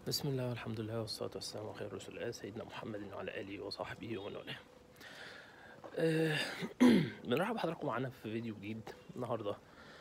بسم الله والحمد لله والصلاة والسلام على خير رسول الله سيدنا محمد وعلى آله وصحبه ومن والاه. آه، بنرحب بحضراتكم معانا في فيديو جديد النهارده.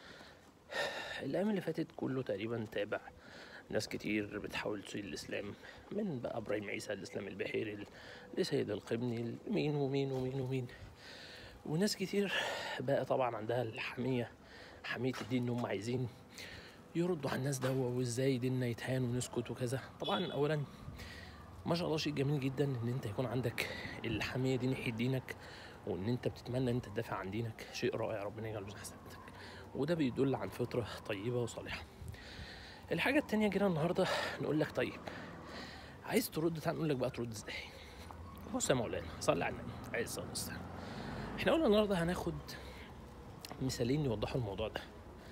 الأيام اللي فاتت كله تقريبا تابع ناس كتير بتحاول تشيل الإسلام من بقى إبراهيم عيسى الإسلام البحيري لسيد القبني مين ومين ومين ومين وناس كتير بقى طبعا عندها الحمية حمية الدين إن هم عايزين يردوا على الناس دوا وازاي ديننا يتهان ونسكت وكذا طبعا اولا ما شاء الله شيء جميل جدا ان انت يكون عندك الحميه دي ناحيه دينك وان انت بتتمنى ان انت تدافع عن دينك شيء رائع ربنا يجعله من حسناتك وده بيدل عن فطره طيبه وصالحه الحاجه التانية جينا النهارده نقول لك طيب عايز ترد تعال نقول لك بقى ترد ازاي بص يا مولانا صلي على النبي عليه الصلاه والسلام احنا قلنا النهارده هناخد مثالين يوضحوا الموضوع ده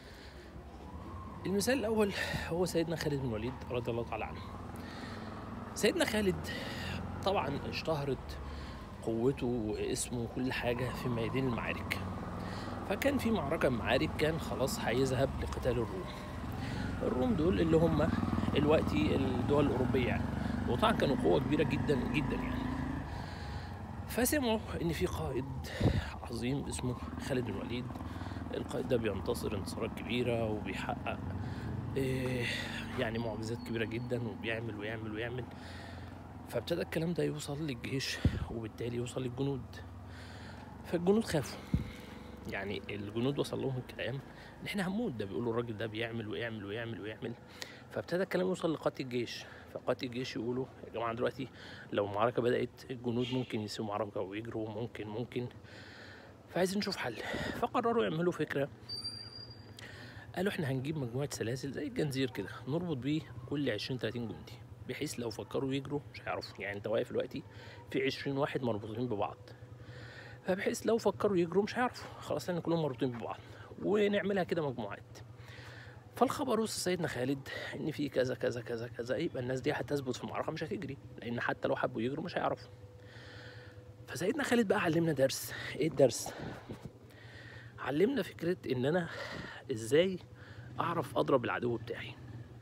المثال الأول هو سيدنا خالد بن الوليد رضي الله تعالى عنه سيدنا خالد طبعا اشتهرت قوته واسمه وكل حاجة في ميادين المعارك فكان في معركة من المعارك كان خلاص هيذهب لقتال الروم الروم دول اللي هم الوقتي الدول الأوروبية يعني وطبعا كانوا قوة كبيرة جدا جدا يعني فسمعوا إن في قائد عظيم اسمه خالد بن الوليد القائد ده بينتصر انتصارات كبيرة وبيحقق إيه يعني معجزات كبيرة جدا وبيعمل ويعمل ويعمل فابتدى الكلام ده يوصل للجيش وبالتالي يوصل للجنود فالجنود خافوا يعني الجنود وصل لهم الكلام ان احنا هنموت ده بيقولوا الراجل ده بيعمل ويعمل ويعمل ويعمل فابتدى الكلام يوصل لقاده الجيش فقاده الجيش يقولوا يا جماعه دلوقتي لو المعركه بدات الجنود ممكن يسيبوا معركه ويجروا ممكن ممكن فعايزين نشوف حل فقرروا يعملوا فكره قالوا احنا هنجيب مجموعه سلاسل زي الجنزير كده نربط بيه كل 20 30 جندي بحيث لو فكروا يجروا مش هيعرفوا يعني انت واقف دلوقتي في 20 واحد مربوطين ببعض فبحيث لو فكروا يجروا مش هيعرفوا خلاص لان كلهم مربوطين ببعض ونعملها كده مجموعات فالخبر وصل سيدنا خالد ان في كذا كذا كذا كذا يبقى الناس دي هتثبت في المعركه مش هتجري لان حتى لو حبوا يجروا مش هيعرفوا فسيدنا خالد بقى علمنا درس ايه الدرس علمنا فكرة ان انا ازاي اعرف اضرب العدو بتاعي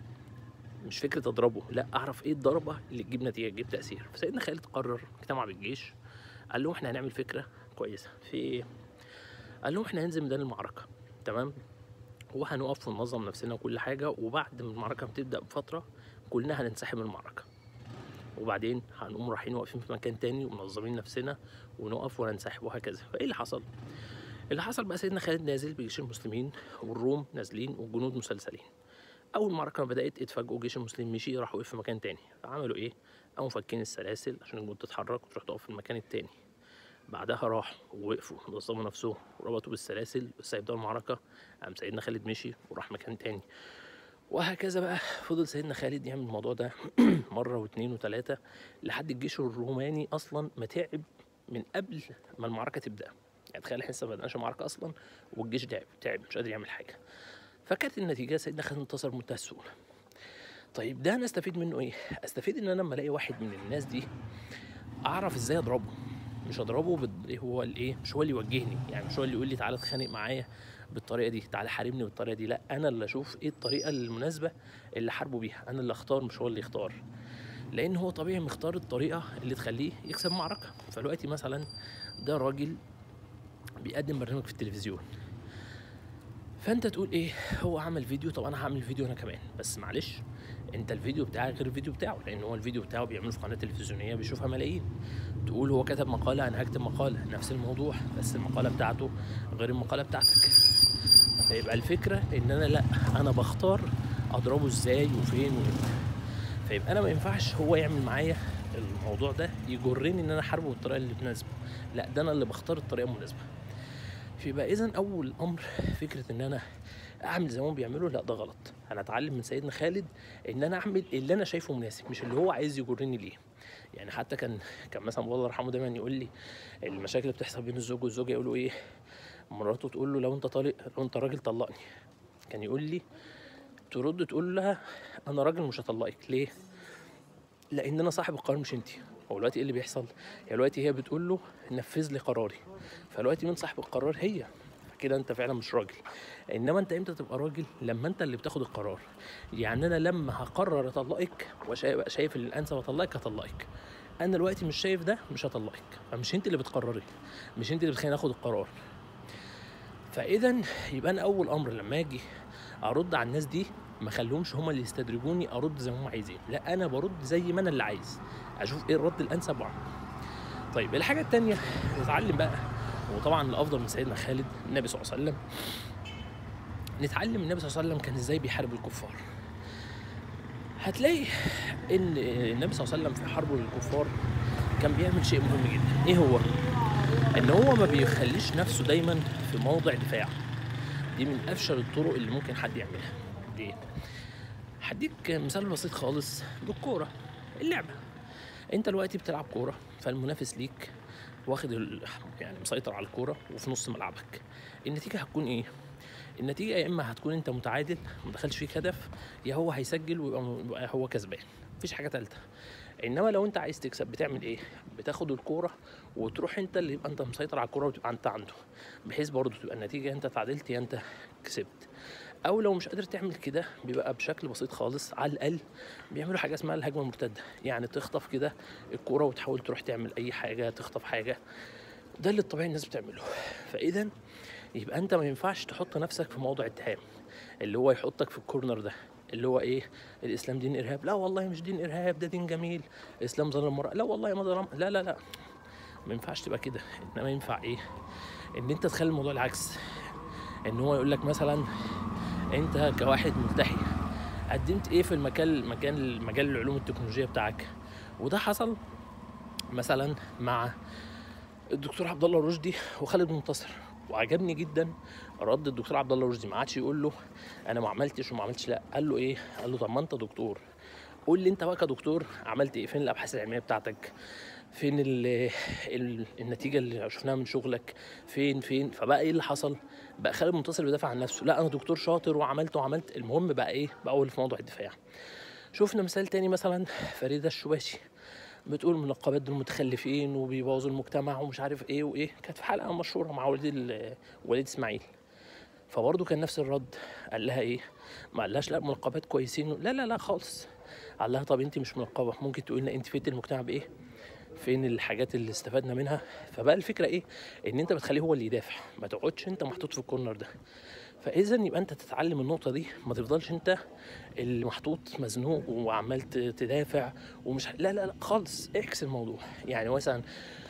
مش فكرة اضربه لا اعرف ايه الضربة اللي تجيب نتيجة تجيب تأثير فسيدنا خالد قرر اجتمع بالجيش قال لهم احنا هنعمل فكرة كويسة في ايه قال لهم احنا هننزل ميدان المعركة تمام وهنقف وننظم نفسنا وكل حاجة وبعد ما المعركة بتبدأ بفترة كلنا هننسحب من المعركة وبعدين هنقوم رايحين واقفين في مكان تاني ومنظمين نفسنا ونقف وننسحب وهكذا فايه اللي حصل اللي حصل بقى سيدنا خالد نازل بجيش المسلمين والروم نازلين والجنود مسلسلين اول معركه ما بدات اتفاجئوا جيش المسلمين مشي راح وقف في مكان تاني فعملوا ايه قاموا فكين السلاسل عشان الجنود تتحرك وتروح تقف في المكان التاني بعدها راحوا ووقفوا نظموا نفسهم وربطوا بالسلاسل بس هيبداوا المعركه قام سيدنا خالد مشي وراح مكان تاني وهكذا بقى فضل سيدنا خالد يعمل الموضوع ده مرة واثنين وثلاثة لحد الجيش الروماني أصلا ما تعب من قبل ما المعركة تبدأ يعني تخيل احنا لسه ما بدأناش المعركة أصلا والجيش تعب تعب مش قادر يعمل حاجة فكانت النتيجة سيدنا خالد انتصر بمنتهى السهولة طيب ده أنا أستفيد منه إيه؟ أستفيد إن أنا لما ألاقي واحد من الناس دي أعرف إزاي أضربه مش أضربه بال- هو الإيه؟ مش هو اللي يوجهني يعني مش هو اللي يقول لي تعالى اتخانق معايا بالطريقه دي تعالى حاربني بالطريقه دي لا انا اللي اشوف ايه الطريقه المناسبه اللي حاربه بيها انا اللي اختار مش هو اللي يختار لان هو طبيعي مختار الطريقه اللي تخليه يكسب معركه فدلوقتي مثلا ده راجل بيقدم برنامج في التلفزيون فانت تقول ايه هو عمل فيديو طب انا هعمل فيديو انا كمان بس معلش انت الفيديو بتاعك غير الفيديو بتاعه لان هو الفيديو بتاعه بيعمله في قناه تلفزيونيه بيشوفها ملايين تقول هو كتب مقاله انا هكتب مقاله نفس الموضوع بس المقاله بتاعته غير المقاله بتاعتك فيبقى الفكره ان انا لا انا بختار اضربه ازاي وفين وامتى فيبقى انا ما ينفعش هو يعمل معايا الموضوع ده يجرني ان انا احاربه بالطريقه اللي تناسبه لا ده انا اللي بختار الطريقه المناسبه فيبقى اذا اول امر فكره ان انا اعمل زي ما هم بيعملوا لا ده غلط انا اتعلم من سيدنا خالد ان انا اعمل اللي انا شايفه مناسب مش اللي هو عايز يجرني ليه يعني حتى كان كان مثلا الله يرحمه دايما يقول لي المشاكل اللي بتحصل بين الزوج والزوجه يقولوا ايه مراته تقول له لو انت طالق لو انت راجل طلقني كان يقول لي ترد تقول لها انا راجل مش هطلقك ليه لان انا صاحب القرار مش انت هو دلوقتي ايه اللي بيحصل هي دلوقتي هي بتقول له نفذ لي قراري فدلوقتي مين صاحب القرار هي كده انت فعلا مش راجل انما انت امتى تبقى راجل لما انت اللي بتاخد القرار يعني انا لما هقرر اطلقك وشايف شايف ان الانسب اطلقك هطلقك انا دلوقتي مش شايف ده مش هطلقك فمش انت اللي بتقرري مش انت اللي بتخليني اخد القرار فاذا يبقى انا اول امر لما اجي ارد على الناس دي ما خليهمش هما اللي يستدرجوني ارد زي ما هم عايزين لا انا برد زي ما انا اللي عايز اشوف ايه الرد الانسب واعمل طيب الحاجه التانية نتعلم بقى وطبعا الافضل من سيدنا خالد النبي صلى الله عليه وسلم نتعلم النبي صلى الله عليه وسلم كان ازاي بيحارب الكفار هتلاقي ان النبي صلى الله عليه وسلم في حربه للكفار كان بيعمل شيء مهم جدا ايه هو ان هو ما بيخليش نفسه دايما في موضع دفاع دي من افشل الطرق اللي ممكن حد يعملها ليه هديك مثال بسيط خالص بالكوره اللعبه انت دلوقتي بتلعب كوره فالمنافس ليك واخد ال... يعني مسيطر على الكوره وفي نص ملعبك النتيجه هتكون ايه النتيجه يا اما هتكون انت متعادل ما دخلش فيك هدف يا هو هيسجل ويبقى يبقى هو كسبان مفيش حاجه ثالثه انما لو انت عايز تكسب بتعمل ايه بتاخد الكوره وتروح انت اللي يبقى انت مسيطر على الكوره وتبقى انت عنده بحيث برضه تبقى النتيجه انت تعادلت يا انت كسبت او لو مش قادر تعمل كده بيبقى بشكل بسيط خالص على الاقل بيعملوا حاجه اسمها الهجمه المرتده يعني تخطف كده الكوره وتحاول تروح تعمل اي حاجه تخطف حاجه ده اللي الطبيعي الناس بتعمله فاذا يبقى انت ما ينفعش تحط نفسك في موضع اتهام اللي هو يحطك في الكورنر ده اللي هو ايه الاسلام دين ارهاب لا والله مش دين ارهاب ده دين جميل الاسلام ظلم المرأة لا والله ما ظلم لا لا لا ما ينفعش تبقى كده انما ينفع ايه ان انت تخلي الموضوع العكس ان هو يقول لك مثلا انت كواحد ملتحي قدمت ايه في المكان مكان مجال العلوم التكنولوجيه بتاعك وده حصل مثلا مع الدكتور عبد الله رشدي وخالد منتصر وعجبني جدا رد الدكتور عبد الله رشدي ما عادش يقول له انا ما عملتش وما عملتش لا قال له ايه قال له طب ما انت دكتور قول لي انت بقى كدكتور عملت ايه فين الابحاث العلميه بتاعتك فين ال ال النتيجه اللي شفناها من شغلك فين فين فبقى ايه اللي حصل بقى خالد منتصر بيدافع عن نفسه لا انا دكتور شاطر وعملت وعملت المهم بقى ايه بقى هو اللي في موضوع الدفاع شفنا مثال تاني مثلا فريده الشواشي بتقول منقبات دول متخلفين وبيبوظوا المجتمع ومش عارف ايه وايه كانت في حلقه مشهوره مع والد وليد اسماعيل فبرضه كان نفس الرد قال لها ايه ما قالهاش لا منقبات كويسين لا لا لا خالص قال لها طب انت مش منقبه ممكن تقول لنا انت فدت المجتمع بايه فين الحاجات اللي استفدنا منها فبقى الفكره ايه ان انت بتخليه هو اللي يدافع ما تقعدش انت محطوط في الكورنر ده فاذا يبقى انت تتعلم النقطه دي ما تفضلش انت اللي محطوط مزنوق وعمال تدافع ومش لا لا لا خالص اعكس الموضوع يعني مثلا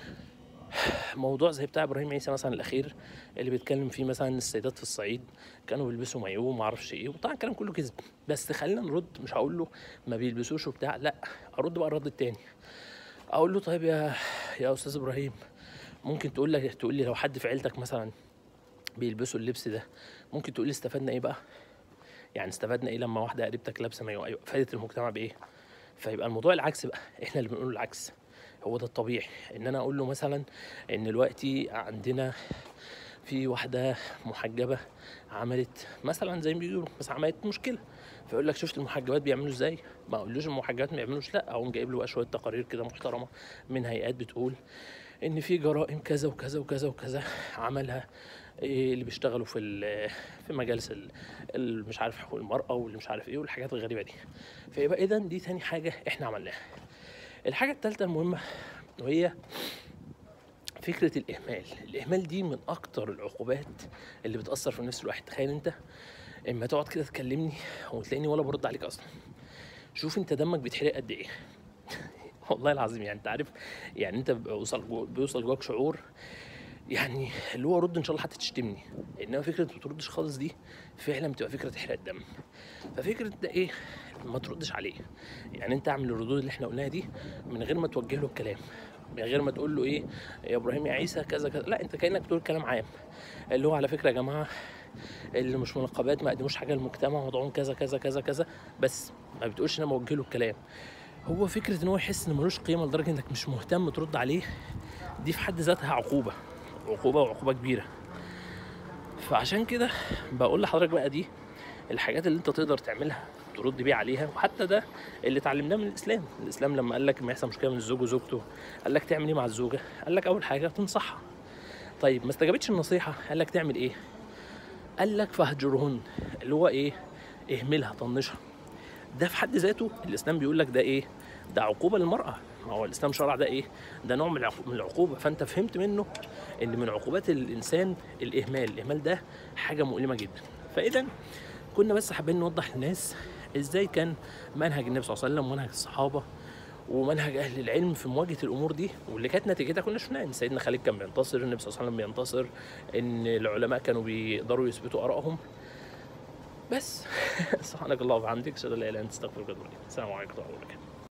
موضوع زي بتاع ابراهيم عيسى مثلا الاخير اللي بيتكلم فيه مثلا السيدات في الصعيد كانوا بيلبسوا مايو وما اعرفش ايه وطبعا الكلام كله كذب بس خلينا نرد مش هقول له ما بيلبسوش وبتاع لا ارد بقى الرد التاني اقول له طيب يا يا استاذ ابراهيم ممكن تقول لك تقول لي لو حد في عيلتك مثلا بيلبسوا اللبس ده ممكن تقول لي استفدنا ايه بقى يعني استفدنا ايه لما واحده قريبتك لابسه مايو ايوه فادت المجتمع بايه فيبقى الموضوع العكس بقى احنا اللي بنقول العكس هو ده الطبيعي ان انا اقول له مثلا ان دلوقتي عندنا في واحده محجبه عملت مثلا زي ما بيقولوا بس عملت مشكله فيقول لك شفت المحجبات بيعملوا ازاي ما اقولوش المحجبات ما بيعملوش لا اقوم جايب له بقى شويه تقارير كده محترمه من هيئات بتقول ان في جرائم كذا وكذا وكذا وكذا عملها إيه اللي بيشتغلوا في في مجالس مش عارف حقوق المراه واللي مش عارف ايه والحاجات الغريبه دي فيبقى اذا دي تاني حاجه احنا عملناها الحاجه الثالثه المهمه وهي فكره الاهمال الاهمال دي من اكتر العقوبات اللي بتاثر في نفس الواحد تخيل انت اما تقعد كده تكلمني وتلاقيني ولا برد عليك اصلا شوف انت دمك بيتحرق قد ايه والله العظيم يعني انت عارف يعني انت بيوصل جو بيوصل جواك شعور يعني اللي هو رد ان شاء الله حتى تشتمني انما فكره ما تردش خالص دي فعلا بتبقى فكره تحرق الدم ففكره ده ايه ما تردش عليه يعني انت اعمل الردود اللي احنا قلناها دي من غير ما توجه له الكلام من غير ما تقول له ايه يا ابراهيم يا عيسى كذا كذا لا انت كانك بتقول كلام عام اللي هو على فكره يا جماعه اللي مش منقبات ما قدموش حاجه للمجتمع وضعهم كذا كذا كذا كذا بس ما بتقولش انا موجه له الكلام هو فكره ان هو يحس ان ملوش قيمه لدرجه انك مش مهتم ترد عليه دي في حد ذاتها عقوبه عقوبه وعقوبه كبيره فعشان كده بقول لحضرتك بقى دي الحاجات اللي انت تقدر تعملها ترد بيه عليها وحتى ده اللي اتعلمناه من الاسلام الاسلام لما قال لك لما يحصل مشكله من الزوج وزوجته قال لك تعمل ايه مع الزوجه قال لك اول حاجه تنصحها طيب ما استجابتش النصيحه قال لك تعمل ايه قال لك فهجرهن اللي هو ايه اهملها طنشها ده في حد ذاته الاسلام بيقول لك ده ايه ده عقوبه للمراه ما هو الاسلام شرع ده ايه ده نوع من العقو- من العقوبه فانت فهمت منه ان من عقوبات الانسان الاهمال الاهمال ده حاجه مؤلمه جدا فاذا كنا بس حابين نوضح للناس ازاي كان منهج النبي صلى الله عليه وسلم ومنهج الصحابه ومنهج اهل العلم في مواجهه الامور دي واللي كانت نتيجتها كنا شفناها ان سيدنا خالد كان بينتصر النبي صلى الله عليه وسلم بينتصر ان العلماء كانوا بيقدروا يثبتوا ارائهم بس سبحانك اللهم وبحمدك اشهد ان لا اله الا انت استغفرك واتوب اليك السلام عليكم ورحمه الله وبركاته